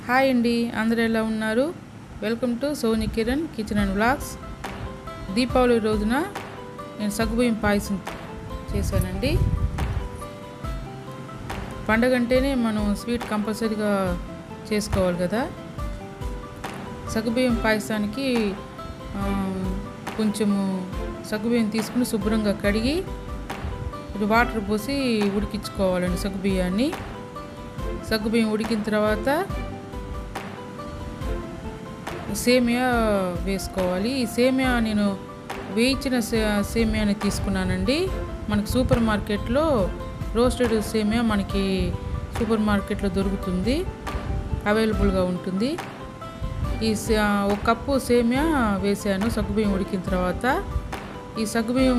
hi అండి అందరూ ఎలా ఉన్నారు welcome to Soni Kiran kitchen and vlogs Deepavali రోజున నేను సగ్గుబియ్యం పాయసం చేశానండి పండగ అంటేనే మనం స్వీట్ కంపల్సరీగా చేసుకోవాలి కదా సగ్గుబియ్యం పాయసానికి ఆ, కొంచెము సగ్గుబియ్యం తీసుకుని శుభ్రంగా కడిగి ఇది వాటర్ పోసి ఉడికించుకోవాలండి సగ్గుబియ్యాన్ని సగ్గుబియ్యం ఉడికిన తర్వాత సేమియా వేసుకోవాలి ఈ సేమియా నేను వేయించిన సే- సేమియాని తీసుకున్నానండి మనకి సూపర్ మార్కెట్లో రోస్టెడ్ సేమియా మనకి సూపర్ మార్కెట్లో దొరుకుతుంది అవైలబుల్గా ఉంటుంది ఈ సే- ఒక కప్పు సేమియా వేసాను సగ్గుబియ్యం ఉడికిన తర్వాత ఈ సగ్గుబియ్యం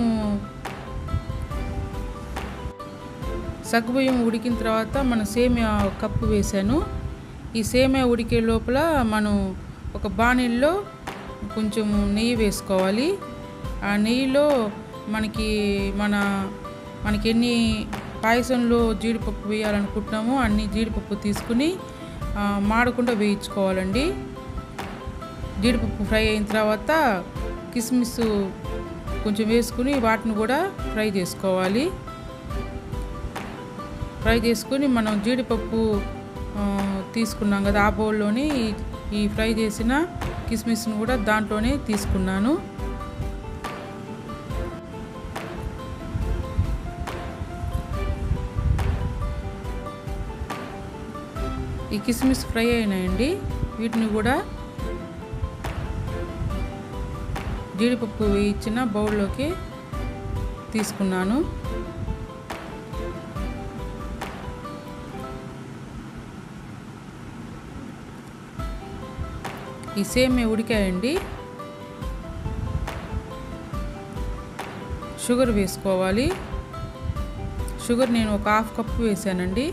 సగ్గుబియ్యం ఉడికిన తర్వాత మనం సేమియా ఒక కప్పు వేసాను ఈ సేమియా ఉడికే లోపల మనం ఒక బాణీల్లో కొంచెం నెయ్యి వేసుకోవాలి ఆ నెయ్యిలో మనకి మన మనకి ఎన్ని పాయసంలో జీడిపప్పు వేయాలనుకుంటున్నామో అన్ని జీడిపప్పు తీసుకుని ఆ, మాడకుండా వేయించుకోవాలండి జీడిపప్పు ఫ్రై అయిన తర్వాత కిస్మిస్ కొంచెం వేసుకుని వాటిని కూడా ఫ్రై చేసుకోవాలి ఫ్రై చేసుకుని మనం జీడిపప్పు ఆ, తీసుకున్నాం కదా ఆ బౌల్లోని ఈ- ఈ ఫ్రై చేసిన కిస్మిస్ని కూడా దాంట్లోనే తీసుకున్నాను ఈ కిస్మిస్ ఫ్రై అయినాయండి వీటిని కూడా జీడిపప్పు వేయించిన బౌల్లోకి తీసుకున్నాను ఈ సేమియా ఉడికాయండి షుగర్ వేసుకోవాలి షుగర్ నేను ఒక హాఫ్ కప్పు వేసానండి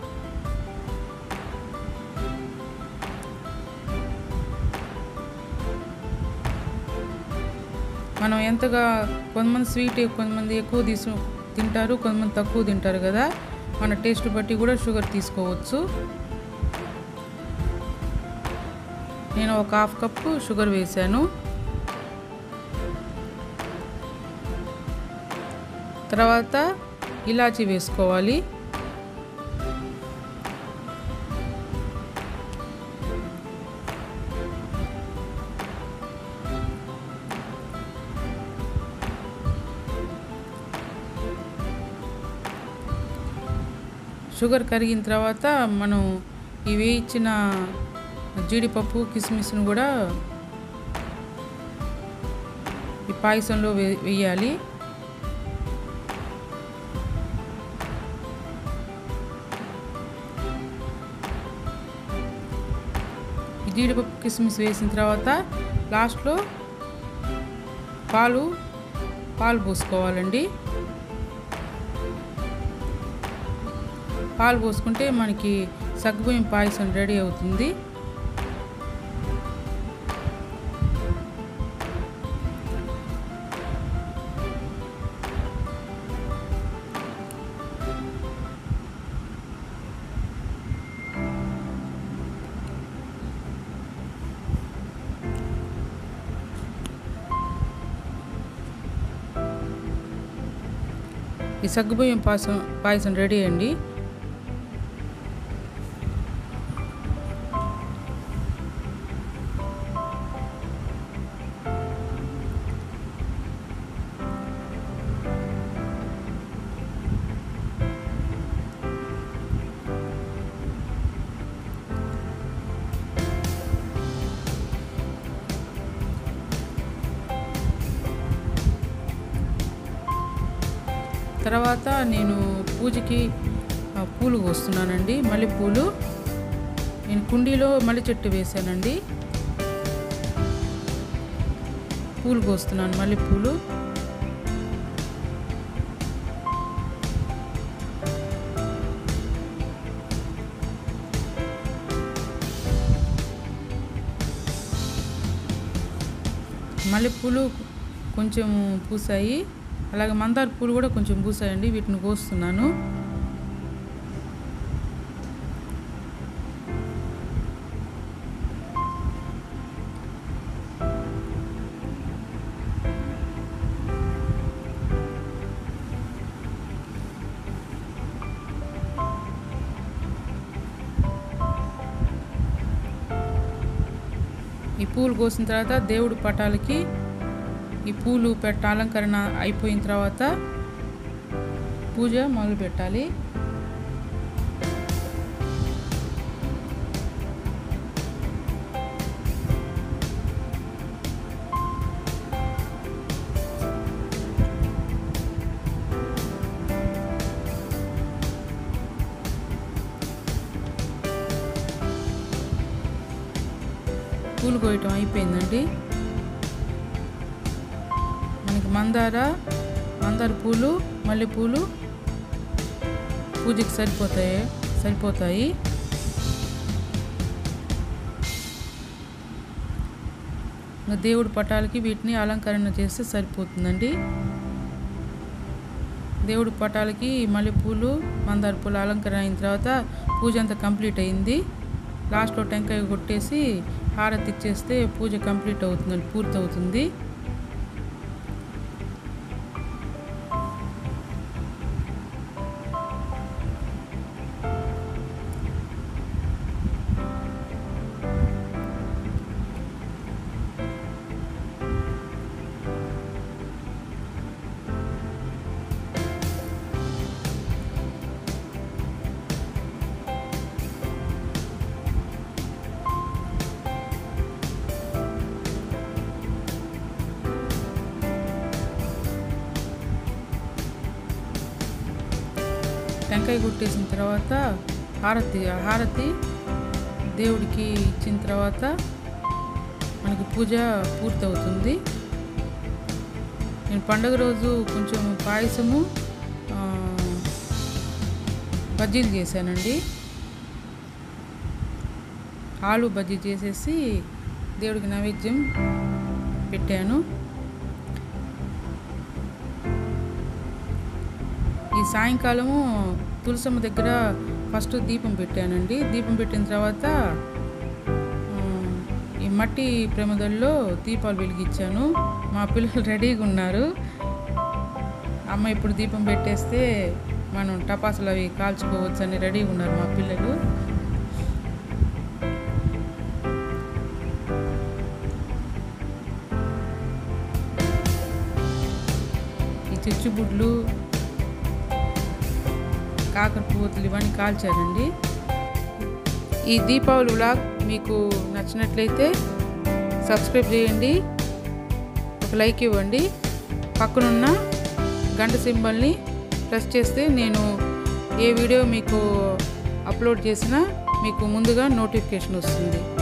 మనం ఎంతగా కొంతమంది స్వీట్ కొంతమంది ఎక్కువ తీసు తింటారు కొంతమంది తక్కువ తింటారు కదా మన టేస్ట్ బట్టి కూడా షుగర్ తీసుకోవచ్చు నేను ఒక హాఫ్ కప్పు షుగర్ వేసాను తర్వాత ఇలాచీ వేసుకోవాలి షుగర్ కరిగిన తర్వాత మనం ఈ వేయించిన జీడిపప్పు కిస్మిస్ను కూడా ఈ పాయసంలో వే వేయాలి ఈ జీడిపప్పు కిస్మిస్ వేసిన తర్వాత లాస్ట్లో పాలు పాలు పోసుకోవాలండి పాలు పోసుకుంటే మనకి సగ్గుబియ్యం పాయసం రెడీ అవుతుంది ఈ సగ్గుబియ్యం పాయసం పాయసం రెడీ అండి తర్వాత నేను పూజకి ఆ, పూలు కోస్తున్నానండి మల్లెపూలు నేను కుండీలో మల్లె చెట్టు వేసానండి పూలు కోస్తున్నాను మల్లెపూలు మల్లెపూలు కొంచెం పూసాయి అలాగే మందార పూలు కూడా కొంచెం పూసాయండి వీటిని కోస్తున్నాను ఈ పూలు కోసిన తర్వాత దేవుడి పటాలకి ఈ పూలు పెట్ట అలంకరణ అయిపోయిన తర్వాత పూజ మొదలు పెట్టాలి పూలు కోయటం అయిపోయిందండి మనకి మందార మందార పూలు మల్లెపూలు పూజకి సరిపోతాయి సరిపోతాయి ఇంకా దేవుడి పటాలకి వీటిని అలంకరణ చేస్తే సరిపోతుందండి దేవుడి పటాలకి మల్లెపూలు మందార పూలు అలంకరణ అయిన తర్వాత పూజ అంతా కంప్లీట్ అయింది లాస్ట్లో టెంకాయ కొట్టేసి హారతి ఇచ్చేస్తే పూజ కంప్లీట్ అవుతుందండి పూర్తి అవుతుంది టెంకాయ కొట్టేసిన తర్వాత హారతి హారతి దేవుడికి ఇచ్చిన తర్వాత మనకి పూజ పూర్తవుతుంది నేను పండగ రోజు కొంచెం పాయసము ఆ, బజ్జీలు చేశానండి ఆలు బజ్జీ చేసేసి దేవుడికి నైవేద్యం పెట్టాను ఈ సాయంకాలము తులసమ్మ దగ్గర ఫస్ట్ దీపం పెట్టానండి దీపం పెట్టిన తర్వాత ఆ, ఈ మట్టి ప్రమదల్లో దీపాలు వెలిగించాను మా పిల్లలు రెడీగా ఉన్నారు అమ్మ ఇప్పుడు దీపం పెట్టేస్తే మనం టపాసులు అవి కాల్చుకోవచ్చు అని రెడీగా ఉన్నారు మా పిల్లలు ఈ చిచ్చుబుడ్లు కాకర పువ్వులు ఇవన్నీ కాల్చారండి ఈ దీపావళి వ్లాగ్ మీకు నచ్చినట్లయితే సబ్స్క్రైబ్ చేయండి ఒక లైక్ ఇవ్వండి పక్కనున్న గంట సింబల్ని ప్రెస్ చేస్తే నేను ఏ వీడియో మీకు అప్లోడ్ చేసినా మీకు ముందుగా నోటిఫికేషన్ వస్తుంది